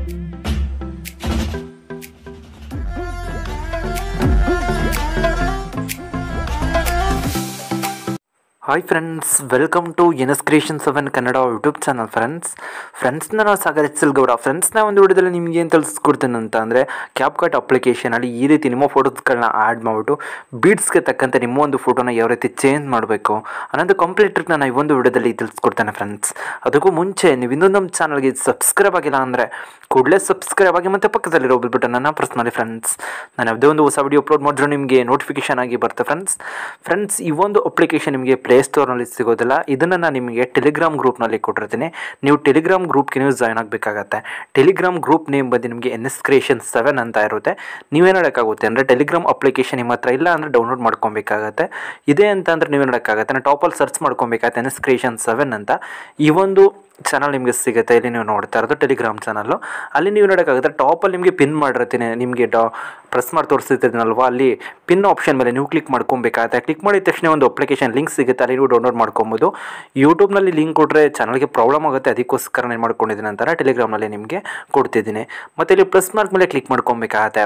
hi friends welcome to N S creation seven Kannada YouTube channel friends friends ನಾನು Sagar H L Gowda ಫ್ರೆಂಡ್ಸ್ನ ಒಂದು ವಿಡಿಯೋದಲ್ಲಿ ನಿಮ್ಗೆ ಏನು ತಿಳಿಸ್ಕೊಡ್ತೇನೆ ಅಂತ ಅಂದರೆ ಕ್ಯಾಪ್ ಕಟ್ ಅಪ್ಲಿಕೇಶನಲ್ಲಿ ಈ ರೀತಿ ನಿಮ್ಮ ಫೋಟೋಸ್ಗಳನ್ನ ಆ್ಯಡ್ ಮಾಡಿಬಿಟ್ಟು ಬೀಡ್ಸ್ಗೆ ತಕ್ಕಂತೆ ನಿಮ್ಮ ಒಂದು ಫೋಟೋನ ಯಾವ ರೀತಿ ಚೇಂಜ್ ಮಾಡಬೇಕು ಅನ್ನೋದು ಕಂಪ್ಲೀಟ್ ಟ್ರಿಕ್ ನಾನು ಈ ಒಂದು ವಿಡಿಯೋದಲ್ಲಿ ತಿಳಿಸ್ಕೊಡ್ತೇನೆ ಫ್ರೆಂಡ್ಸ್ ಅದಕ್ಕೂ ಮುಂಚೆ ನೀವು ಇನ್ನೊಂದು ನಮ್ಮ ಚಾನಲ್ಗೆ ಸಬ್ಸ್ಕ್ರೈಬ್ ಆಗಿಲ್ಲ ಅಂದರೆ ಕೂಡಲೇ ಸಬ್ಸ್ಕ್ರೈಬ್ ಆಗಿ ಮತ್ತು ಪಕ್ಕದಲ್ಲಿರೋ ಬಿಲ್ ಬಟನನ್ನು ಪ್ರೆಸ್ ಮಾಡಿ ಫ್ರೆಂಡ್ಸ್ ನಾನು ಯಾವುದೇ ಒಂದು ಹೊಸ ವಿಡಿಯೋ ಅಪ್ಲೋಡ್ ಮಾಡಿದ್ರು ನಿಮಗೆ ನೋಟಿಫಿಕೇಶನ್ ಆಗಿ ಬರುತ್ತೆ ಫ್ರೆಂಡ್ಸ್ ಫ್ರೆಂಡ್ಸ್ ಈ ಒಂದು ಅಪ್ಲಿಕೇಶನ್ ನಿಮಗೆ ಪ್ಲೇಸ್ಟೋರ್ನಲ್ಲಿ ಸಿಗೋದಿಲ್ಲ ಇದನ್ನು ನಾನು ನಿಮಗೆ ಟೆಲಿಗ್ರಾಮ್ ಗ್ರೂಪ್ನಲ್ಲಿ ಕೊಟ್ಟಿರ್ತೀನಿ ನೀವು ಟೆಲಿಗ್ರಾಮ್ ಗ್ರೂಪ್ಗೆ ನೀವು ಜಾಯ್ನ್ ಆಗಬೇಕಾಗತ್ತೆ ಟೆಲಿಗ್ರಾಮ್ ಗ್ರೂಪ್ ನೇಮ್ ಬಂದು ನಿಮಗೆ ಎನ್ ಎಸ್ ಕ್ರಿಯೇಷನ್ ಸೆವೆನ್ ಅಂತ ಇರುತ್ತೆ ನೀವೇನು ಮಾಡೋಕ್ಕಾಗುತ್ತೆ ಅಂದರೆ ಟೆಲಿಗ್ರಾಮ್ ಅಪ್ಲಿಕೇಶನ್ ನಿಮ್ಮ ಹತ್ರ ಇಲ್ಲ ಅಂದರೆ ಡೌನ್ಲೋಡ್ ಮಾಡ್ಕೊಬೇಕಾಗತ್ತೆ ಇದೆ ಅಂತ ಅಂದರೆ ನೀವೇನು ಮಾಡೋಕ್ಕಾಗತ್ತೆ ನಾನು ಟಾಪಲ್ಲಿ ಸರ್ಚ್ ಮಾಡ್ಕೊಬೇಕಾಗತ್ತೆ ಎನ್ ಎಸ್ ಕ್ರಿಯೇಷನ್ ಸೆವೆನ್ ಅಂತ ಈ ಒಂದು ಚಾನಲ್ ನಿಮಗೆ ಸಿಗುತ್ತೆ ಇಲ್ಲಿ ನೀವು ನೋಡ್ತಾ ಇರೋದು ಟೆಲಿಗ್ರಾಮ್ ಚಾನಲ್ಲು ಅಲ್ಲಿ ನೀವು ನೋಡೋಕ್ಕಾಗುತ್ತೆ ಟಾಪಲ್ಲಿ ನಿಮಗೆ ಪಿನ್ ಮಾಡಿರ್ತೀನಿ ನಿಮಗೆ ಡಾ ಪ್ರೆಸ್ ಮಾಡಿ ತೋರಿಸ್ತಿದ್ದೀನಲ್ವಾ ಅಲ್ಲಿ ಪಿನ್ ಆಪ್ಷನ್ ಮೇಲೆ ನೀವು ಕ್ಲಿಕ್ ಮಾಡ್ಕೊಬೇಕಾಗುತ್ತೆ ಕ್ಲಿಕ್ ಮಾಡಿದ ತಕ್ಷಣ ಒಂದು ಅಪ್ಲಿಕೇಶನ್ ಲಿಂಕ್ ಸಿಗುತ್ತೆ ಅಲ್ಲಿ ನೀವು ಡೌನ್ಲೋಡ್ ಮಾಡ್ಕೊಬೋದು ಯೂಟ್ಯೂಬ್ನಲ್ಲಿ ಲಿಂಕ್ ಕೊಟ್ಟರೆ ಚಾನಲ್ಗೆ ಪ್ರಾಬ್ಲಮ್ ಆಗುತ್ತೆ ಅದಕ್ಕೋಸ್ಕರ ನಾನು ಮಾಡ್ಕೊಂಡಿದ್ದೀನಿ ಅಂತಾರೆ ಟೆಲಿಗ್ರಾಮ್ನಲ್ಲಿ ನಿಮಗೆ ಕೊಡ್ತಿದ್ದೀನಿ ಮತ್ತು ಇಲ್ಲಿ ಪ್ಲಸ್ ಮಾರ್ಕ್ ಮೇಲೆ ಕ್ಲಿಕ್ ಮಾಡ್ಕೊಬೇಕಾಗತ್ತೆ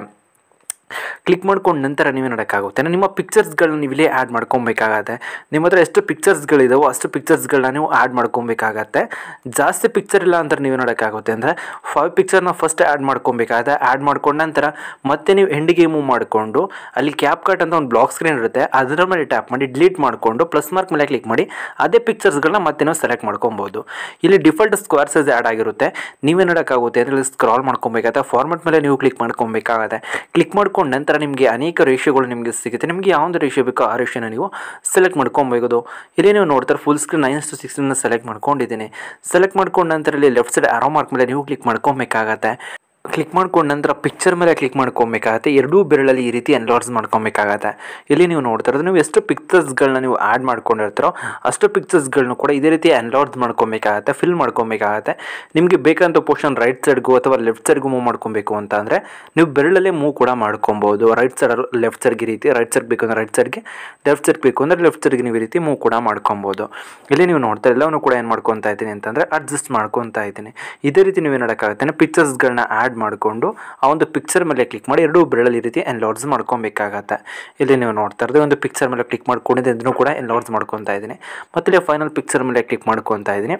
ಕ್ಲಿಕ್ ಮಾಡ್ಕೊಂಡು ನಂತರ ನೀವೇ ನೋಡೋಕ್ಕಾಗುತ್ತೆ ನಿಮ್ಮ ಪಿಕ್ಚರ್ಸ್ಗಳನ್ನ ನೀವು ಇಲ್ಲೇ ಆ್ಯಡ್ ಮಾಡ್ಕೊಬೇಕಾಗತ್ತೆ ನಿಮ್ಮ ಹತ್ರ ಎಷ್ಟು ಪಿಕ್ಚರ್ಸ್ಗಳಿದಾವೋ ಅಷ್ಟು ಪಿಕ್ಚರ್ಸ್ಗಳನ್ನ ನೀವು ಆ್ಯಡ್ ಮಾಡ್ಕೊಬೇಕಾಗತ್ತೆ ಜಾಸ್ತಿ ಪಿಕ್ಚರ್ ಇಲ್ಲ ಅಂತ ನೀವು ನೋಡೋಕ್ಕಾಗುತ್ತೆ ಅಂದರೆ ಫೈವ್ ಪಿಕ್ಚರ್ನ ಫಸ್ಟ್ ಆ್ಯಡ್ ಮಾಡ್ಕೊಬೇಕಾಗತ್ತೆ ಆ್ಯಡ್ ಮಾಡ್ಕೊಂಡ ನಂತರ ಮತ್ತೆ ನೀವು ಎಂಡಿಗೆ ಮೂವ್ ಮಾಡಿಕೊಂಡು ಅಲ್ಲಿ ಕ್ಯಾಪ್ ಕಟ್ ಅಂತ ಒಂದು ಬ್ಲಾಕ್ ಸ್ಕ್ರೀನ್ ಇರುತ್ತೆ ಅದರ ಮೇಲೆ ಟ್ಯಾಪ್ ಮಾಡಿ ಡಿಲೀಟ್ ಮಾಡಿಕೊಂಡು ಪ್ಲಸ್ ಮಾರ್ಕ್ ಮೇಲೆ ಕ್ಲಿಕ್ ಮಾಡಿ ಅದೇ ಪಿಕ್ಚರ್ಸ್ಗಳನ್ನ ಮತ್ತೆ ನಾವು ಸೆಲೆಕ್ಟ್ ಮಾಡ್ಕೊಬೋದು ಇಲ್ಲಿ ಡಿಫಾಲ್ಟ್ ಸ್ಕ್ವೇರ್ ಸೈಜ್ ಆ್ಯಡ್ ಆಗಿರುತ್ತೆ ನೀವೇ ನೋಡೋಕ್ಕಾಗುತ್ತೆ ಅಂದರೆ ಇಲ್ಲಿ ಸ್ಕ್ರಾಲ್ ಮಾಡ್ಕೊಬೇಕಾಗತ್ತೆ ಫಾರ್ಮೆಟ್ ಮೇಲೆ ನೀವು ಕ್ಲಿಕ್ ಮಾಡ್ಕೊಬೇಕಾಗತ್ತೆ ಕ್ಲಿಕ್ ಮಾಡ್ಕೊಂಡು ನಂತರ ನಿಮಗೆ ಅನೇಕ ರೇಷಿಯೋಗಳು ನಿಮಗೆ ಸಿಗುತ್ತೆ ನಿಮಗೆ ಯಾವ್ದು ರೇಷಿಯೋ ಬೇಕೋ ಆ ರೇಷಿಯೋನ ನೀವು ಸೆಲೆಕ್ಟ್ ಮಾಡ್ಕೊಬೋದು ಇಲ್ಲಿ ನೀವು ನೋಡ್ತಾರೆ ಫುಲ್ ಸ್ಕ್ರೀನ್ ನೈನ್ ಟು ಸಿಕ್ಸ್ಟೀನ ಸೆಲೆಕ್ಟ್ ಮಾಡ್ಕೊಂಡಿದ್ದೀನಿ ಸೆಲೆಕ್ಟ್ ಮಾಡ್ಕೊಂಡು ನಂತರ ಇಲ್ಲಿ ಲೆಫ್ಟ್ ಸೈಡ್ ಆರೋ ಮಾರ್ಕ್ ಮೇಲೆ ನೀವು ಕ್ಲಿಕ್ ಮಾಡ್ಕೊಬೇಕಾಗತ್ತೆ ಕ್ಲಿಕ್ ಮಾಡ್ಕೊಂಡು ನಂತರ ಪಿಕ್ಚರ್ ಮೇಲೆ ಕ್ಲಿಕ್ ಮಾಡ್ಕೊಬೇಕಾಗತ್ತೆ ಎರಡೂ ಬೆರಳಲ್ಲಿ ಈ ರೀತಿ ಎನ್ಲಾರ್ಜ್ ಮಾಡ್ಕೊಬೇಕಾಗತ್ತೆ ಇಲ್ಲಿ ನೀವು ನೋಡ್ತಾ ಇರೋದು ನೀವು ಎಷ್ಟು ಪಿಕ್ಚರ್ಸ್ಗಳನ್ನ ನೀವು ಆ್ಯಡ್ ಮಾಡ್ಕೊಂಡಿರ್ತೀರೋ ಅಷ್ಟು ಪಿಕ್ಚರ್ಸ್ಗಳನ್ನ ಕೂಡ ಇದೇ ರೀತಿ ಎನ್ಲಾರ್ಜ್ ಮಾಡ್ಕೊಬೇಕಾಗತ್ತೆ ಫಿಲ್ ಮಾಡ್ಕೊಬೇಕಾಗತ್ತೆ ನಿಮಗೆ ಬೇಕಂತ ಪೋರ್ಷನ್ ರೈಟ್ ಸೈಡ್ಗೂ ಅಥವಾ ಲೆಫ್ಟ್ ಸೈಡ್ಗೂ ಮೂವ್ ಮಾಡ್ಕೊಬೇಕು ಅಂತ ಅಂದರೆ ನೀವು ಬೆರಳಲ್ಲೇ ಮೂವ್ ಕೂಡ ಮಾಡ್ಕೊಬೋದು ರೈಟ್ ಸೈಡ್ ಲೆಫ್ಟ್ ಸೈಡ್ಗೆ ಈ ರೀತಿ ರೈಟ್ ಸೈಡ್ ಬೇಕು ಅಂದರೆ ರೈಟ್ ಸೈಡ್ಗೆ ಲೆಫ್ಟ್ ಸೈಡ್ ಬೇಕು ಅಂದರೆ ಲೆಫ್ಟ್ ಸೈಡ್ಗೆ ನೀವು ಈ ರೀತಿ ಮೂವ್ ಕೂಡ ಮಾಡ್ಕೊಬೋದು ಇಲ್ಲಿ ನೀವು ನೋಡ್ತಾ ಎಲ್ಲವನ್ನು ಕೂಡ ಏನು ಮಾಡ್ಕೊತಾ ಇದ್ದೀನಿ ಅಂತಂದರೆ ಅಡ್ಜಸ್ಟ್ ಮಾಡ್ಕೊತಾ ಇದ್ದೀನಿ ಇದೇ ರೀತಿ ನೀವು ಏನು ಮಾಡೋಕ್ಕಾಗುತ್ತೆ ಪಿಕ್ಚರ್ಸ್ಗಳನ್ನ ಆ್ಯಡ್ ಮಾಡಿಕೊಂಡು ಆ ಒಂದು ಪಿಕ್ಚರ್ ಮೇಲೆ ಕ್ಲಿಕ್ ಮಾಡಿ ಎರಡೂ ಬೆರಳಲ್ಲಿ ಈ ರೀತಿ ಎನ್ಲಾರ್ಜ್ ಮಾಡ್ಕೊಬೇಕಾಗತ್ತೆ ಇಲ್ಲಿ ನೀವು ನೋಡ್ತಾ ಇರೋದು ಒಂದು ಪಿಕ್ಚರ್ ಮೇಲೆ ಕ್ಲಿಕ್ ಮಾಡ್ಕೊಂಡಿದ್ದೆ ಅದನ್ನು ಕೂಡ ಎನ್ಲಾರ್ಜ್ ಮಾಡ್ಕೊತಾ ಇದ್ದೀನಿ ಮತ್ತು ಇಲ್ಲಿ ಫೈನಲ್ ಪಿಕ್ಚರ್ ಮೇಲೆ ಕ್ಲಿಕ್ ಮಾಡ್ಕೊತಾ ಇದ್ದೀನಿ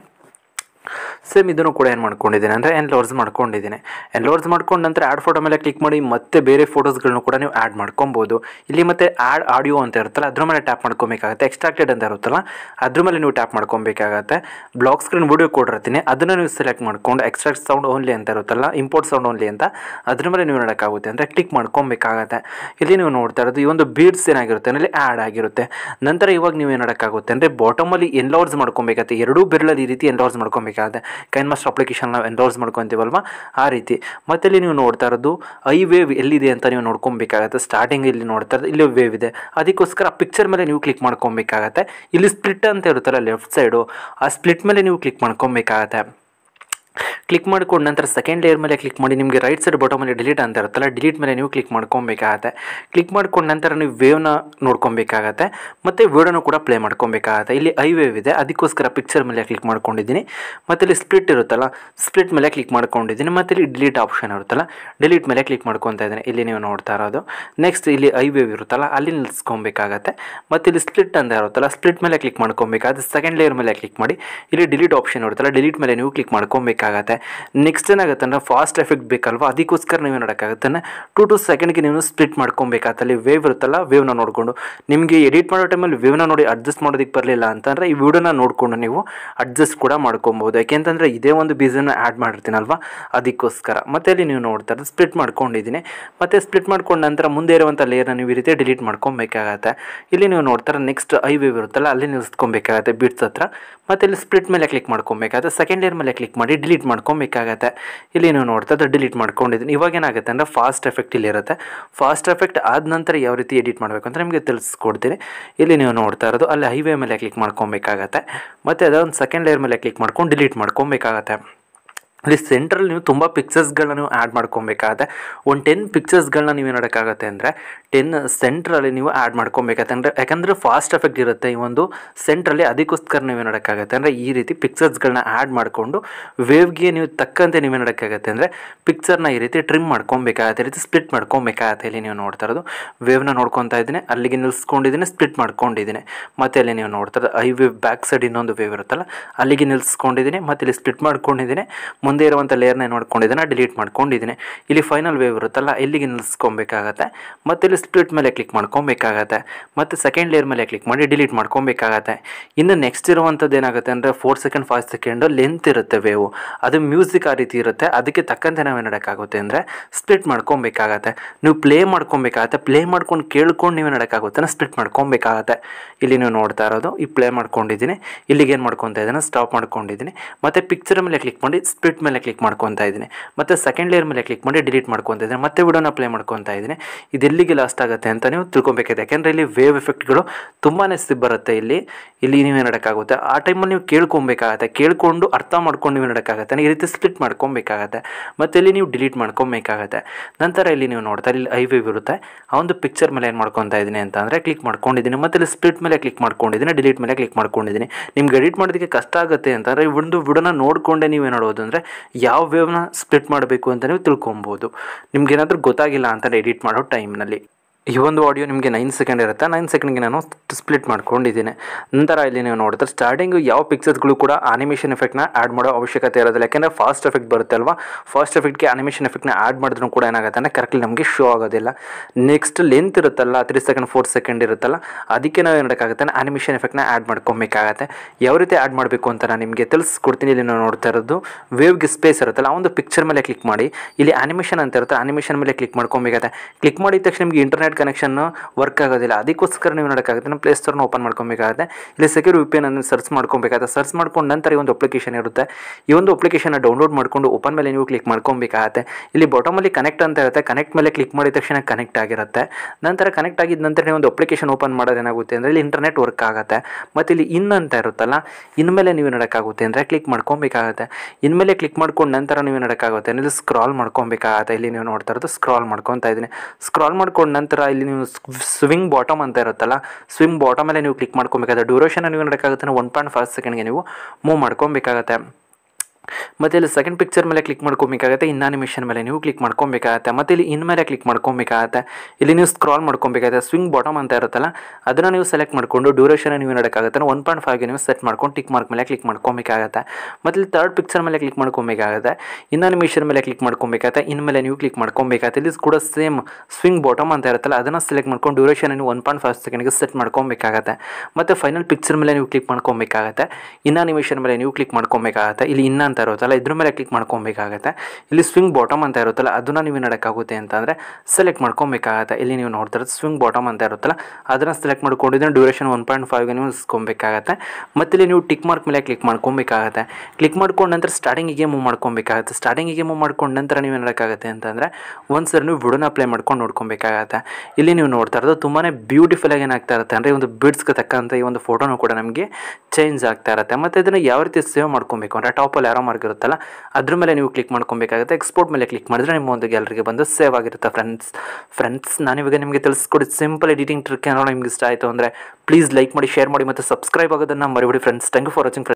ಸೇಮ್ ಇದನ್ನು ಕೂಡ ಏನು ಮಾಡ್ಕೊಂಡಿದ್ದೀನಿ ಅಂದರೆ ಎನ್ಲೋರ್ಸ್ ಮಾಡ್ಕೊಂಡಿದ್ದೀನಿ ಎನ್ಲೋರ್ಸ್ ಮಾಡ್ಕೊಂಡು ನಂತರ ಆ್ಯಡ್ ಫೋಟೋ ಮೇಲೆ ಕ್ಲಿಕ್ ಮಾಡಿ ಮತ್ತೆ ಬೇರೆ ಫೋಟೋಸ್ಗಳನ್ನು ಕೂಡ ನೀವು ಆ್ಯಡ್ ಮಾಡ್ಕೊಬೋದು ಇಲ್ಲಿ ಮತ್ತೆ ಆ್ಯಡ್ ಆಡಿಯೋ ಅಂತ ಇರುತ್ತಲ್ಲ ಅದ್ರ ಮೇಲೆ ಟ್ಯಾಪ್ ಮಾಡ್ಕೊಬೇಕಾಗತ್ತೆ ಎಕ್ಸ್ಟ್ರಾಕ್ಟೆಡ್ ಅಂತ ಇರುತ್ತಲ್ಲ ಅದ್ರ ಮೇಲೆ ನೀವು ಟ್ಯಾಪ್ ಮಾಡ್ಕೊಬೇಕಾಗತ್ತೆ ಬ್ಲಾಕ್ ಸ್ಕ್ರೀನ್ ವಿಡಿಯೋ ಕೊಡಿರ್ತೀನಿ ಅದನ್ನು ನೀವು ಸೆಲೆಕ್ಟ್ ಮಾಡ್ಕೊಂಡು ಎಕ್ಸ್ಟ್ರಾಕ್ಟ್ ಸೌಂಡ್ ಓನ್ಲಿ ಅಂತ ಇರುತ್ತಲ್ಲ ಇಂಪೋರ್ಟ್ ಸೌಂಡ್ ಓನ್ಲಿ ಅಂತ ಅದ್ರ ಮೇಲೆ ನೀವು ನೋಡೋಕ್ಕಾಗುತ್ತೆ ಅಂತ ಕ್ಲಿಕ್ ಮಾಡ್ಕೊಬೇಕಾಗತ್ತೆ ಇಲ್ಲಿ ನೀವು ನೋಡ್ತಾ ಇರೋದು ಈ ಒಂದು ಬೀಡ್ಸ್ ಏನಾಗಿರುತ್ತೆ ಅಲ್ಲಿ ಆ್ಯಡ್ ಆಗಿರುತ್ತೆ ನಂತರ ಇವಾಗ ನೀವು ಏನು ಮಾಡೋಕ್ಕಾಗುತ್ತೆ ಅಂದರೆ ಬಾಟಮಲ್ಲಿ ಎನ್ಲೋರ್ಸ್ ಮಾಡ್ಕೊಬೇಕಾಗತ್ತೆ ಎರಡೂ ಬೆರಳಲ್ಲಿ ಈ ರೀತಿ ಎನ್ಲೋರ್ಸ್ ಮಾಡ್ಕೊಬೇಕಾಗುತ್ತೆ ಕೈನ್ ಮಾಸ್ಟರ್ ಅಪ್ಲಿಕೇಶನ್ ನಾವು ಎನ್ರೋಲ್ಸ್ ಮಾಡ್ಕೊತೀವಲ್ವ ಆ ರೀತಿ ಮತ್ತೆ ಇಲ್ಲಿ ನೀವು ನೋಡ್ತಾ ಇರೋದು ಐ ವೇವ್ ಎಲ್ಲಿದೆ ಅಂತ ನೀವು ನೋಡ್ಕೊಬೇಕಾಗತ್ತೆ ಸ್ಟಾರ್ಟಿಂಗ್ ಇಲ್ಲಿ ನೋಡ್ತಾ ಇರೋದು ಇಲ್ಲಿ ವೇವ್ ಇದೆ ಅದಕ್ಕೋಸ್ಕರ ಪಿಕ್ಚರ್ ಮೇಲೆ ನೀವು ಕ್ಲಿಕ್ ಮಾಡ್ಕೊಬೇಕಾಗತ್ತೆ ಇಲ್ಲಿ ಸ್ಪ್ಲಿಟ್ ಅಂತ ಇರುತ್ತಲ್ಲ ಲೆಫ್ಟ್ ಸೈಡು ಆ ಸ್ಪ್ಲಿಟ್ ಮೇಲೆ ನೀವು ಕ್ಲಿಕ್ ಮಾಡ್ಕೊಬೇಕಾಗತ್ತೆ ಕ್ಲಿಕ್ ಮಾಡ್ಕೊಂಡು ನಂತರ ಸೆಕೆಂಡ್ ಲೇಯರ್ ಮೇಲೆ ಕ್ಲಿಕ್ ಮಾಡಿ ನಿಮಗೆ ರೈಟ್ ಸೈಡ್ ಬಾಟಮಲ್ಲಿ ಡಿಲೀಟ್ ಅಂತ ಇರುತ್ತಲ್ಲ ಡಿಲೀಟ್ ಮೇಲೆ ನೀವು ಕ್ಲಿಕ್ ಮಾಡ್ಕೊಬೇಕಾಗತ್ತೆ ಕ್ಲಿಕ್ ಮಾಡ್ಕೊಂಡು ನಂತರ ನೀವು ವೇವ್ನ ನೋಡ್ಕೊಬೇಕಾಗತ್ತೆ ಮತ್ತು ವಿಡಿಯೋನು ಕೂಡ ಪ್ಲೇ ಮಾಡ್ಕೊಬೇಕಾಗತ್ತೆ ಇಲ್ಲಿ ಐ ವೇವ್ ಇದೆ ಅದಕ್ಕೋಸ್ಕರ ಪಿಕ್ಚರ್ ಮೇಲೆ ಕ್ಲಿಕ್ ಮಾಡ್ಕೊಂಡಿದ್ದೀನಿ ಮತ್ತು ಇಲ್ಲಿ ಸ್ಪ್ಲಿಟ್ ಇರುತ್ತಲ್ಲ ಸ್ಪ್ಲಿಟ್ ಮೇಲೆ ಕ್ಲಿಕ್ ಮಾಡ್ಕೊಂಡಿದ್ದೀನಿ ಮತ್ತು ಇಲ್ಲಿ ಡಿಲೀಟ್ ಆಪ್ಷನ್ ಇರುತ್ತಲ್ಲ ಡಿಲೀಟ್ ಮೇಲೆ ಕ್ಲಿಕ್ ಮಾಡ್ಕೊತಾ ಇದ್ದೀನಿ ಇಲ್ಲಿ ನೀವು ನೋಡ್ತಾ ಇರೋದು ನೆಕ್ಸ್ಟ್ ಇಲ್ಲಿ ಐ ವೇವ್ ಇರುತ್ತಲ್ಲ ಅಲ್ಲಿ ನಿಲ್ಲಿಸ್ಕೊಬೇಕಾಗತ್ತೆ ಮತ್ತು ಇಲ್ಲಿ ಸ್ಪ್ಲಿಟ್ ಅಂತ ಇರುತ್ತಲ್ಲ ಸ್ಪ್ಲಿಟ್ ಮೇಲೆ ಕ್ಲಿಕ್ ಮಾಡ್ಕೊಬೇಕಾಗುತ್ತೆ ಸೆಕೆಂಡ್ ಲೇಯರ್ ಮೇಲೆ ಕ್ಲಿಕ್ ಮಾಡಿ ಇಲ್ಲಿ ಡಿಲೀಟ್ ಆಪ್ಷನ್ ಇರುತ್ತಲ್ಲ ಡಿಲೀಟ್ ಮೇಲೆ ನೀವು ಕ್ಲಿಕ್ ಮಾಡ್ಕೊಬೇಕಾಗತ್ತೆ ನೆಕ್ಸ್ಟ್ ಏನಾಗುತ್ತೆ ಅಂದರೆ ಫಾಸ್ಟ್ ಎಫೆಕ್ಟ್ ಬೇಕಲ್ವಾ ಅದಕ್ಕೋಸ್ಕರ ನೀವು ನೋಡೋಕ್ಕಾಗುತ್ತೆ ಟು ಟು ಸೆಕೆಂಡ್ಗೆ ನೀವು ಸ್ಪ್ಲಿಟ್ ಮಾಡ್ಕೊಬೇಕಾಗತ್ತೆ ಅಲ್ಲಿ ವೇವ್ ಇರುತ್ತಲ್ಲ ವೇವ್ನ ನೋಡಿಕೊಂಡು ನಿಮಗೆ ಎಡಿಟ್ ಮಾಡೋ ಟೈಮಲ್ಲಿ ವೇವ್ನ ನೋಡಿ ಅಡ್ಜಸ್ಟ್ ಮಾಡೋದಕ್ಕೆ ಬರಲಿಲ್ಲ ಅಂತಂದರೆ ಈ ವಿಡಿಯೋನ ನೋಡಿಕೊಂಡು ನೀವು ಅಡ್ಜಸ್ಟ್ ಕೂಡ ಮಾಡ್ಕೊಬೋದು ಯಾಕೆಂತಂದರೆ ಇದೇ ಒಂದು ಬೀಸನ್ನು ಆ್ಯಡ್ ಮಾಡಿರ್ತೀನಲ್ವಾ ಅದಕ್ಕೋಸ್ಕರ ಮತ್ತೆ ಅಲ್ಲಿ ನೀವು ನೋಡ್ತಾ ಇರೋದು ಸ್ಪ್ಲಿಟ್ ಮಾಡ್ಕೊಂಡಿದ್ದೀನಿ ಮತ್ತು ಸ್ಪ್ಲಿಟ್ ಮಾಡ್ಕೊಂಡ ನಂತರ ಮುಂದೆ ಇರುವಂಥ ಲೇಯರ್ನ ನೀವು ಈ ರೀತಿ ಡಿಲೀಟ್ ಮಾಡ್ಕೊಬೇಕಾಗತ್ತೆ ಇಲ್ಲಿ ನೀವು ನೋಡ್ತಾರೆ ನೆಕ್ಸ್ಟ್ ಐ ವೇವ್ ಇರುತ್ತಲ್ಲ ಅಲ್ಲಿ ನಿಲ್ಲಿಸ್ಕೊಬೇಕಾಗತ್ತೆ ಬಿಟ್ಸ್ ಹತ್ರ ಮತ್ತು ಇಲ್ಲಿ ಸ್ಪ್ಲಿಟ್ ಮೇಲೆ ಕ್ಲಿಕ್ ಮಾಡ್ಕೊಬೇಕಾಗತ್ತೆ ಸೆಕೆಂಡ್ ಲೇಯರ್ ಮೇಲೆ ಕ್ಲಿಕ್ ಮಾಡಿ ಡಿಲೀಟ್ ಮಾಡ್ಕೊಬೇಕಾಗತ್ತೆ ಇಲ್ಲಿ ನೀವು ನೋಡ್ತಾ ಇದ್ರೆ ಡಿಲೀಟ್ ಮಾಡ್ಕೊಂಡಿದ್ದೀನಿ ಇವಾಗ ಏನಾಗುತ್ತೆ ಅಂದರೆ ಫಾಸ್ಟ್ ಎಫೆಕ್ಟ್ ಇಲ್ಲಿ ಇರುತ್ತೆ ಫಾಸ್ಟ್ ಎಫೆಕ್ಟ್ ಆದ ನಂತರ ಯಾವ ರೀತಿ ಎಡಿಟ್ ಮಾಡಬೇಕು ಅಂತ ನಿಮಗೆ ತಿಳಿಸ್ಕೊಡ್ತೀನಿ ಇಲ್ಲಿ ನೀವು ನೋಡ್ತಾ ಇರೋದು ಅಲ್ಲಿ ಹೈವೇ ಮೇಲೆ ಕ್ಲಿಕ್ ಮಾಡ್ಕೊಬೇಕಾಗತ್ತೆ ಮತ್ತು ಅದೊಂದು ಸೆಕೆಂಡ್ ಲೇಯರ್ ಮೇಲೆ ಕ್ಲಿಕ್ ಮಾಡ್ಕೊಂಡು ಡಿಲೀಟ್ ಮಾಡ್ಕೊಬೇಕಾಗತ್ತೆ ಇಲ್ಲಿ ಸೆಂಟ್ರಲ್ಲಿ ನೀವು ತುಂಬ ಪಿಕ್ಚರ್ಸ್ಗಳನ್ನ ನೀವು ಆ್ಯಡ್ ಮಾಡ್ಕೊಬೇಕಾಗತ್ತೆ ಒಂದು ಟೆನ್ ಪಿಕ್ಚರ್ಸ್ಗಳನ್ನ ನೀವು ಏನು ಮಾಡೋಕ್ಕಾಗತ್ತೆ ಅಂದರೆ ಟೆನ್ ಸೆಂಟ್ರಲ್ಲಿ ನೀವು ಆ್ಯಡ್ ಮಾಡ್ಕೊಬೇಕಾಗತ್ತೆ ಅಂದರೆ ಯಾಕಂದರೆ ಫಾಸ್ಟ್ ಎಫೆಕ್ಟ್ ಇರುತ್ತೆ ಈ ಒಂದು ಸೆಂಟ್ರಲ್ಲಿ ಅದಕ್ಕೋಸ್ಕರ ನೀವು ಏನು ಮಾಡೋಕ್ಕಾಗತ್ತೆ ಅಂದರೆ ಈ ರೀತಿ ಪಿಕ್ಚರ್ಸ್ಗಳನ್ನ ಆ್ಯಡ್ ಮಾಡಿಕೊಂಡು ವೇವ್ಗೆ ನೀವು ತಕ್ಕಂತೆ ನೀವು ಏನು ಮಾಡೋಕ್ಕಾಗತ್ತೆ ಅಂದರೆ ಪಿಕ್ಚರ್ನ ಈ ರೀತಿ ಟ್ರಿಮ್ ಮಾಡ್ಕೊಬೇಕಾಗತ್ತೆ ಈ ರೀತಿ ಸ್ಪ್ಲಿಟ್ ಮಾಡ್ಕೊಬೇಕಾಗತ್ತೆ ಇಲ್ಲಿ ನೀವು ನೋಡ್ತಾ ಇರೋದು ವೇವ್ನ ನೋಡ್ಕೊತಾ ಇದ್ದೀನಿ ಅಲ್ಲಿಗೆ ನಿಲ್ಸ್ಕೊಂಡಿದ್ದೀನಿ ಸ್ಪ್ಲಿಟ್ ಮಾಡ್ಕೊಂಡಿದ್ದೀನಿ ಮತ್ತೆ ಅಲ್ಲಿ ನೀವು ನೋಡ್ತಾ ಇರೋದು ಐ ವೇವ್ ಬ್ಯಾಕ್ ಸೈಡ್ ಇನ್ನೊಂದು ವೇವ್ ಇರುತ್ತಲ್ಲ ಅಲ್ಲಿಗೆ ನಿಲ್ಸ್ಕೊಂಡಿದ್ದೀನಿ ಮತ್ತೆ ಇಲ್ಲಿ ಸ್ಪ್ಲಿಟ್ ಮಾಡ್ಕೊಂಡಿದ್ದೀನಿ ಮುಂದೆ ಇರುವಂಥ ಲೇಯರ್ನ ನೋಡ್ಕೊಂಡಿದ್ದೀನಿ ಡಿಲೀಟ್ ಮಾಡ್ಕೊಂಡಿದ್ದೀನಿ ಇಲ್ಲಿ ಫೈನಲ್ ವೇವ್ ಇರುತ್ತಲ್ಲ ಇಲ್ಲಿಗೆ ನಿಲ್ಲಿಸ್ಕೊಬೇಕಾಗತ್ತೆ ಮತ್ತು ಇಲ್ಲಿ ಸ್ಪ್ಲಿಟ್ ಮೇಲೆ ಕ್ಲಿಕ್ ಮಾಡ್ಕೊಬೇಕಾಗತ್ತೆ ಮತ್ತು ಸೆಕೆಂಡ್ ಲೇಯರ್ ಮೇಲೆ ಕ್ಲಿಕ್ ಮಾಡಿ ಡಿಲೀಟ್ ಮಾಡ್ಕೊಬೇಕಾಗತ್ತೆ ಇನ್ನು ನೆಕ್ಸ್ಟ್ ಇರುವಂಥದ್ದು ಏನಾಗುತ್ತೆ ಅಂದರೆ four second five second length ಇರುತ್ತೆ ವೇವು ಅದು ಮ್ಯೂಸಿಕ್ ಆ ರೀತಿ ಇರುತ್ತೆ ಅದಕ್ಕೆ ತಕ್ಕಂತೆ ನಾವು ಏನಡಕ್ಕಾಗುತ್ತೆ ಅಂದರೆ ಸ್ಪ್ಲಿಟ್ ಮಾಡ್ಕೊಬೇಕಾಗತ್ತೆ ನೀವು ಪ್ಲೇ ಮಾಡ್ಕೊಬೇಕಾಗತ್ತೆ ಪ್ಲೇ ಮಾಡ್ಕೊಂಡು ಕೇಳ್ಕೊಂಡು ನೀವು ಏನಡಕ್ಕಾಗುತ್ತೆ ಸ್ಪ್ಲಿಟ್ ಮಾಡ್ಕೊಬೇಕಾಗತ್ತೆ ಇಲ್ಲಿ ನೀವು ನೋಡ್ತಾ ಇರೋದು ಈ ಪ್ಲೇ ಮಾಡ್ಕೊಂಡಿದ್ದೀನಿ ಇಲ್ಲಿಗೆ ಏನು ಮಾಡ್ಕೊತಾ ಇದ್ದೀನಿ ಸ್ಟಾಪ್ ಮಾಡ್ಕೊಂಡಿದ್ದೀನಿ ಮತ್ತು ಪಿಕ್ಚರ್ ಮೇಲೆ ಕ್ಲಿಕ್ ಮಾಡಿ ಸ್ಪ್ಲಿಟ್ ಮೇಲೆ ಕ್ಲಿಕ್ ಮಾಡ್ಕೊತಾ ಇದ್ದೀನಿ ಮತ್ತು ಸೆಕೆಂಡ್ ಲೇಯರ್ ಮೇಲೆ ಕ್ಲಿಕ್ ಮಾಡಿ ಡಿಲೀಟ್ ಮಾಡ್ಕೊತಾ ಇದ್ದೀನಿ ಮತ್ತೆ ವಿಡಿಯೋನ ಪ್ಲೇ ಮಾಡ್ಕೊತಾ ಇದ್ದೀನಿ ಇದೆಲ್ಲಿಗೆ ಲಾಸ್ಟ್ ಆಗುತ್ತೆ ಅಂತ ನೀವು ತಿಳ್ಕೊಬೇಕಾಗಿದೆ ಯಾಕೆಂದರೆ ಇಲ್ಲಿ ವೇವ್ ಎಫೆಕ್ಟ್ಗಳು ತುಂಬಾ ಸಿ ಬರುತ್ತೆ ಇಲ್ಲಿ ಇಲ್ಲಿ ನೀವು ನಡಕ್ಕಾಗುತ್ತೆ ಆ ಟೈಮಲ್ಲಿ ನೀವು ಕೇಳ್ಕೊಬೇಕಾಗತ್ತೆ ಕೇಳ್ಕೊಂಡು ಅರ್ಥ ಮಾಡ್ಕೊಂಡು ನೀವು ನಡಕ್ಕಾಗತ್ತೆ ಈ ರೀತಿ ಸ್ಪ್ಲಿಟ್ ಮಾಡ್ಕೊಬೇಕಾಗತ್ತೆ ಮತ್ತು ಇಲ್ಲಿ ನೀವು ಡಿಲೀಟ್ ಮಾಡ್ಕೊಬೇಕಾಗತ್ತೆ ನಂತರ ಇಲ್ಲಿ ನೀವು ನೋಡ್ತಾ ಇಲ್ಲಿ ಐ ವೇವ್ ಇರುತ್ತೆ ಆ ಒಂದು ಪಿಕ್ಚರ್ ಮೇಲೆ ಏನು ಮಾಡ್ಕೊತಾ ಇದ್ದೀನಿ ಅಂತ ಅಂದರೆ ಕ್ಲಿಕ್ ಮಾಡ್ಕೊಂಡಿದ್ದೀನಿ ಮತ್ತು ಇಲ್ಲಿ ಸ್ಪ್ಲಿಟ್ ಮೇಲೆ ಕ್ಲಿಕ್ ಮಾಡ್ಕೊಂಡಿದ್ದೀನಿ ಡಿಲೀಟ್ ಮೇಲೆ ಕ್ಲಿಕ್ ಮಾಡ್ಕೊಂಡಿದ್ದೀನಿ ನಿಮ್ಗೆ ಎಡಿಟ್ ಮಾಡೋದಕ್ಕೆ ಕಷ್ಟ ಆಗುತ್ತೆ ಅಂತಂದರೆ ಈ ಒಂದು ವಿಡಿಯೋನ ನೋಡಿಕೊಂಡೇ ನೀವು ಏನು ಮಾಡೋದು ಅಂದರೆ ಯಾವ ವೇವ್ನ ಸ್ಪ್ಲಿಟ್ ಮಾಡಬೇಕು ಅಂತ ನೀವು ತಿಳ್ಕೊಬೋದು ನಿಮ್ಗೇನಾದರೂ ಗೊತ್ತಾಗಿಲ್ಲ ಅಂತ ಎಡಿಟ್ ಮಾಡೋ ಟೈಮ್ನಲ್ಲಿ ಈ ಒಂದು ಆಡಿಯೋ ನಿಮಗೆ ನೈನ್ ಸೆಕೆಂಡ್ ಇರುತ್ತೆ ನೈನ್ ಸೆಕೆಂಡ್ಗೆ ನಾನು ಸ್ಪ್ಲಿಟ್ ಮಾಡ್ಕೊಂಡಿದ್ದೀನಿ ನಂತರ ಇಲ್ಲಿ ನೀವು ನೋಡಿದ್ರೆ ಸ್ಟಾರ್ಟಿಂಗು ಯಾವ ಪಿಕ್ಚರ್ಸ್ಗಳು ಕೂಡ ಆನಿಮೇಷನ್ ಎಫೆಕ್ಟ್ನ ಆ್ಯಡ್ ಮಾಡೋ ಅವಶ್ಯಕತೆ ಇರೋದಿಲ್ಲ ಯಾಕೆಂದರೆ ಫಾಸ್ಟ್ ಎಫೆಕ್ಟ್ ಬರುತ್ತೆ ಅಲ್ವಾ ಫಾಸ್ಟ್ ಎಫೆಕ್ಟ್ಗೆ ಆನಿಮೇಷನ್ ಎಫೆಕ್ಟ್ನ ಆ್ಯಡ್ ಮಾಡಿದ್ರು ಕೂಡ ಏನಾಗುತ್ತೆ ಅಂದರೆ ಕರೆಕ್ಟ್ಲಿ ನಮಗೆ ಶೋ ಆಗೋದಿಲ್ಲ ನೆಕ್ಸ್ಟ್ ಲೆಂತ್ ಇರುತ್ತಲ್ಲ ತ್ರೀ ಸೆಕೆಂಡ್ ಫೋರ್ ಸೆಕೆಂಡ್ ಇರುತ್ತಲ್ಲ ಅದಕ್ಕೆ ನಾವು ಏನಕ್ಕಾಗುತ್ತೆ ಆನಿಮೇಷನ್ ಎಫೆಕ್ಟ್ನ ಆ್ಯಡ್ ಮಾಡ್ಕೊಬೇಕಾಗತ್ತೆ ಯಾವ ರೀತಿ ಆ್ಯಡ್ ಮಾಡಬೇಕು ಅಂತ ನಾನು ನಿಮಗೆ ತಿಳಿಸ್ಕೊಡ್ತೀನಿ ಇಲ್ಲಿ ನಾವು ನೋಡ್ತಾ ಇರೋದು ವೇವ್ಗೆ ಸ್ಪೇಸ್ ಇರುತ್ತಲ್ಲ ಆ ಒಂದು ಪಿಕ್ಚರ್ ಮೇಲೆ ಕ್ಲಿಕ್ ಮಾಡಿ ಇಲ್ಲಿ ಆನಿಮೇಷನ್ ಅಂತ ಇರುತ್ತೆ ಆನಿಮೇಷನ್ ಮೇಲೆ ಕ್ಲಿಕ್ ಮಾಡ್ಕೊಬೇಕಾಗತ್ತೆ ಕ್ಲಿಕ್ ಮಾಡಿದ ತಕ್ಷಣ ನಿಮಗೆ ಇಂಟರ್ನೆಟ್ ಕನೆಕ್ಷನ್ ವರ್ಕ್ ಆಗೋದಿಲ್ಲ ಅದಕ್ಕೋಸ್ಕರ ನೀವು ನೋಡೋಕ್ಕಾಗುತ್ತೆ ನಮ್ಮ ಪ್ಲೇಸ್ಟೋರ್ನ ಓಪನ್ ಮಾಡ್ಕೊಬೇಕಾಗುತ್ತೆ ಇಲ್ಲಿ ಸೆಕ್ಯೂರ್ ವಿ ಪಿ ಅನ್ನು ಸರ್ಚ್ ಮಾಡ್ಕೊಬೇಕಾಗುತ್ತೆ ಸರ್ಚ್ ಮಾಡ್ಕೊಂಡು ನಂತರ ಈ ಒಂದು ಅಪ್ಲಿಕೇಶನ್ ಇರುತ್ತೆ ಈ ಒಂದು ಅಪ್ಲಿಕೇಶನ್ನ ಡೌನ್ಲೋಡ್ ಮಾಡ್ಕೊಂಡು ಓಪನ್ ಮೇಲೆ ನೀವು ಕ್ಲಿಕ್ ಮಾಡ್ಕೊಬೇಕಾಗತ್ತೆ ಇಲ್ಲಿ ಬಾಟಮಲ್ಲಿ ಕನೆಕ್ಟ್ ಅಂತ ಇರುತ್ತೆ ಕನೆಕ್ಟ್ ಮೇಲೆ ಕ್ಲಿಕ್ ಮಾಡಿದ ತಕ್ಷಣ ಕನೆಕ್ಟ್ ಆಗಿರುತ್ತೆ ನಂತರ ಕನೆಕ್ಟ್ ಆಗಿದ ನಂತರ ನೀವು ಒಂದು ಅಪ್ಲಿಕೇಶನ್ ಓಪನ್ ಮಾಡೋದು ಏನಾಗುತ್ತೆ ಅಂದರೆ ಇಲ್ಲಿ ಇಂಟರ್ನೆಟ್ ವರ್ಕ್ ಆಗುತ್ತೆ ಮತ್ತು ಇಲ್ಲಿ ಇನ್ ಅಂತ ಇರುತ್ತಲ್ಲ ಇನ್ಮೇಲೆ ನೀವು ನೋಡೋಕ್ಕಾಗುತ್ತೆ ಅಂದರೆ ಕ್ಲಿಕ್ ಮಾಡ್ಕೊಬೇಕಾಗತ್ತೆ ಇನ್ಮೇಲೆ ಕ್ಲಿಕ್ ಮಾಡ್ಕೊಂಡು ನಂತರ ನೀವು ನೋಡೋಕ್ಕಾಗುತ್ತೆ ಇಲ್ಲಿ ಸ್ಕ್ರಾಲ್ ಮಾಡ್ಕೊಬೇಕಾಗತ್ತೆ ಇಲ್ಲಿ ನೀವು ನೋಡ್ತಾ ಇರೋದು ಸ್ಕ್ರಾಲ್ ಮಾಡ್ಕೊತಾ ಇದ್ದೀನಿ ಸ್ಕ್ರಾಲ್ ಮಾಡ್ಕೊಂಡು ನಂತರ ಇಲ್ಲಿ ನೀವು ಸ್ವಿಂಗ್ ಬಾಟಮ್ ಅಂತ ಇರುತ್ತಲ್ಲ ಸ್ವಿಂಗ್ ಬಾಟಮಲ್ಲೇ ನೀವು ಕ್ಲಿಕ್ ಮಾಡ್ಕೊಬೇಕಾಗುತ್ತೆ ಡ್ಯೂರೇಷನ್ ನೀವು ನೋಡೋಕ್ಕಾಗುತ್ತೆ ಒನ್ ಪಾಯಿಂಟ್ ಫೈವ್ ಸೆಕೆಂಡ್ಗೆ ನೀವು ಮೂವ್ ಮಾಡ್ಕೊಬೇಕಾಗತ್ತೆ ಮತ್ತು ಇಲ್ಲಿ ಸೆಕೆಂಡ್ ಪಿಕ್ಚರ್ ಮೇಲೆ ಕ್ಲಿಕ್ ಮಾಡ್ಕೊಬೇಕಾಗತ್ತೆ ಇನ್ ಅನಿಮೇಷನ್ ಮೇಲೆ ನೀವು ಕ್ಲಿಕ್ ಮಾಡ್ಕೊಬೇಕಾಗತ್ತೆ ಮತ್ತು ಇಲ್ಲಿ ಇನ್ ಮೇಲೆ ಕ್ಲಿಕ್ ಮಾಡ್ಕೊಬೇಕಾಗತ್ತೆ ಇಲ್ಲಿ ನೀವು ಸ್ಕ್ರಾಲ್ ಮಾಡ್ಕೊಬೇಕಾಗತ್ತೆ ಸ್ವಿಂಗ್ ಬಾಟಮ್ ಅಂತ ಇರುತ್ತಲ್ಲ ಅದನ್ನು ನೀವು ಸೆಲೆಕ್ಟ್ ಮಾಡಿಕೊಂಡು ಡ್ಯೂರೇಷನ್ ನೀವು ನೋಡೋಕ್ಕಾಗುತ್ತೆ ಒನ್ ಪಾಯಿಂಟ್ ಫೈವ್ಗೆ ನೀವು ಸೆಟ್ ಮಾಡ್ಕೊಂಡು ಟಿಕ್ ಮಾರ್ಕ್ ಮೇಲೆ ಕ್ಲಿಕ್ ಮಾಡ್ಕೊಬೇಕಾಗತ್ತೆ ಮತ್ತು ಇಲ್ಲಿ ತರ್ಡ್ ಪಿಕ್ಚರ್ ಮೇಲೆ ಕ್ಲಿಕ್ ಮಾಡ್ಕೊಬೇಕಾಗತ್ತೆ ಇನ್ ಅನಿಮೇಷನ್ ಮೇಲೆ ಕ್ಲಿಕ್ ಮಾಡ್ಕೊಬೇಕಾಗತ್ತೆ ಇನ್ ಮೇಲೆ ನೀವು ಕ್ಲಿಕ್ ಮಾಡ್ಕೊಬೇಕಾಗತ್ತೆ ಇಲ್ಲಿ ಕೂಡ ಸೇಮ್ ಸ್ವಿಂಗ್ ಬಾಟಮ್ ಅಂತ ಇರುತ್ತಲ್ಲ ಅದನ್ನು ಸೆಲೆಕ್ಟ್ ಮಾಡ್ಕೊಂಡು ಡ್ಯೂರೇಷನ್ ನೀವು ಒನ್ ಪಾಯಿಂಟ್ ಫೈವ್ ಸೆಕೆಂಡ್ಗೆ ಸೆಟ್ ಮಾಡ್ಕೊಬೇಕಾಗತ್ತೆ ಮತ್ತು ಫೈನಲ್ ಪಿಕ್ಚರ್ ಮೇಲೆ ನೀವು ಕ್ಲಿಕ್ ಮಾಡ್ಕೊಬೇಕಾಗತ್ತೆ ಇನ್ ಅನಿಮೇಷನ್ ಮೇಲೆ ನೀವು ಕ್ಲಿಕ್ ಮಾಡ್ಕೊಬೇಕಾಗತ್ತೆ ಇಲ್ಲಿ ಇನ್ನ ಅಂತ ಇರುತ್ತಲ್ಲ ಇದ್ರ ಮೇಲೆ ಕ್ಲಿಕ್ ಮಾಡ್ಕೊಬೇಕಾಗತ್ತೆ ಇಲ್ಲಿ ಸ್ವಿಂಗ್ ಬಾಟಮ್ ಅಂತ ಇರುತ್ತಲ್ಲ ಅದನ್ನು ನೀವು ನಡಕ್ಕಾಗುತ್ತೆ ಅಂತಂದರೆ ಸೆಲೆಕ್ಟ್ ಮಾಡ್ಕೊಬೇಕಾಗತ್ತೆ ಇಲ್ಲಿ ನೀವು ನೋಡ್ತಾ ಇರೋದು ಸ್ವಿಂಗ್ ಬಾಟಮ್ ಅಂತ ಇರುತ್ತಲ್ಲ ಅದನ್ನು ಸೆಲೆಕ್ಟ್ ಮಾಡ್ಕೊಂಡಿದ್ರೆ ಡ್ಯೂರೇಷನ್ ಒನ್ ಪಾಯಿಂಟ್ ಫೈವ್ಗೆ ನೀವು ಇಸ್ಕೊಬೇಕಾಗತ್ತೆ ಮತ್ತು ಇಲ್ಲಿ ನೀವು ಟಿಕ್ ಮಾರ್ಕ್ ಮೇಲೆ ಕ್ಲಿಕ್ ಮಾಡ್ಕೊಬೇಕಾಗತ್ತೆ ಕ್ಲಿಕ್ ಮಾಡ್ಕೊಂಡು ನಂತರ ಸ್ಟಾರ್ಟಿಂಗಿಗೆ ಮೂವ್ ಮಾಡ್ಕೊಬೇಕಾಗತ್ತೆ ಸ್ಟಾರ್ಟಿಂಗಿಗೆ ಮೂವ್ ಮಾಡ್ಕೊಂಡು ನಂತರ ನೀವು ಏನಕ್ಕಾಗತ್ತೆ ಅಂತಂದರೆ ಒಂದು ಸರಿ ನೀವು ವಿಡಿಯೋನ ಪ್ಲೇ ಮಾಡ್ಕೊಂಡು ನೋಡ್ಕೊಬೇಕಾಗತ್ತೆ ಇಲ್ಲಿ ನೀವು ನೋಡ್ತಾ ಇರೋದು ತುಂಬಾ ಬ್ಯೂಟಿಫುಲ್ ಆಗಿ ಏನಾಗ್ತಾ ಇರುತ್ತೆ ಅಂದರೆ ಒಂದು ಬಿಡ್ಸ್ಗೆ ತಕ್ಕಂಥ ಈ ಒಂದು ಫೋಟೋನು ಕೂಡ ನಮಗೆ ಚೇಂಜ್ ಆಗ್ತಾ ಇರುತ್ತೆ ಮತ್ತು ಇದನ್ನು ಯಾವ ರೀತಿ ಸೇವ್ ಮಾಡ್ಕೊಬೇಕು ಅಂದರೆ ಟಾಪಲ್ಲಿ ಯಾರೋ ಮಾರ್ಕ್ ಇರುತ್ತಲ್ಲ ಅದ್ರ ಮೇಲೆ ನೀವು ಕ್ಲಿಕ್ ಮಾಡ್ಕೊಬೇಕಾಗುತ್ತೆ ಎಕ್ಸ್ಪೋರ್ಟ್ ಮೇಲೆ ಕ್ಲಿಕ್ ಮಾಡಿದ್ರೆ ನಿಮ್ಮ ಒಂದು ಗ್ಯಾಲರಿಗೆ ಬಂದು ಸೇವ್ ಆಗಿರುತ್ತೆ ಫ್ರೆಂಡ್ಸ್ ಫ್ರೆಂಡ್ಸ್ ನಾನಿವಾಗ ನಿಮಗೆ ತಿಳಿಸ್ಕೊಡಿ ಸಿಂಪಲ್ ಎಡಿಟಿಂಗ್ ಟ್ರಿಕ್ ಏನಾದ್ರು ನಿಮ್ಗೆ ಇಷ್ಟ ಆಯಿತು ಅಂದರೆ ಪ್ಲೀಸ್ ಲೈಕ್ ಮಾಡಿ ಶೇರ್ ಮಾಡಿ ಮತ್ತು ಸಬ್ಸ್ಕ್ರೈಬ್ ಆಗೋದನ್ನು ಮರಿಬಿಡಿ friends thank you for watching